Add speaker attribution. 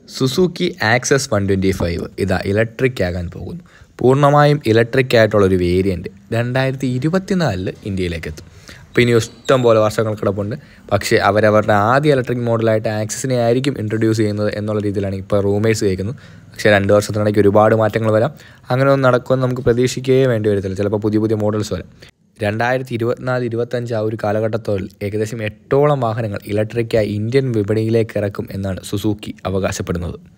Speaker 1: Suzuki Access one twenty five ഇതാ electric ആകാൻ പോകുന്നു പൂർണ്ണമായും ഇലക്ട്രിക് ആയിട്ടുള്ളൊരു വേരിയൻറ്റ് രണ്ടായിരത്തി ഇരുപത്തിനാലിൽ ഇന്ത്യയിലേക്ക് എത്തും അപ്പോൾ ഇനി ഇഷ്ടം പോലെ വർഷങ്ങൾ കിടപ്പുണ്ട് പക്ഷേ അവരവരുടെ ആദ്യ ഇലക്ട്രിക് മോഡലായിട്ട് ആക്സസിനെ ആയിരിക്കും ഇൻട്രൊഡ്യൂസ് ചെയ്യുന്നത് എന്നുള്ള രീതിയിലാണ് ഇപ്പോൾ റൂമേഴ്സ് കേൾക്കുന്നത് പക്ഷേ രണ്ട് വർഷത്തിനിടയ്ക്ക് ഒരുപാട് മാറ്റങ്ങൾ വരാം അങ്ങനെ ഒന്നും നടക്കുമെന്ന് നമുക്ക് പ്രതീക്ഷിക്കുകയേ വേണ്ടി വരത്തില്ല ചിലപ്പോൾ പുതിയ പുതിയ മോഡൽസ് വരാം രണ്ടായിരത്തി ഇരുപത്തിനാല് ഇരുപത്തഞ്ച് ആ ഒരു കാലഘട്ടത്തിൽ ഏകദേശം എട്ടോളം വാഹനങ്ങൾ ഇലക്ട്രിക്കായി ഇന്ത്യൻ വിപണിയിലേക്ക് ഇറക്കും എന്നാണ് സുസൂക്കി അവകാശപ്പെടുന്നത്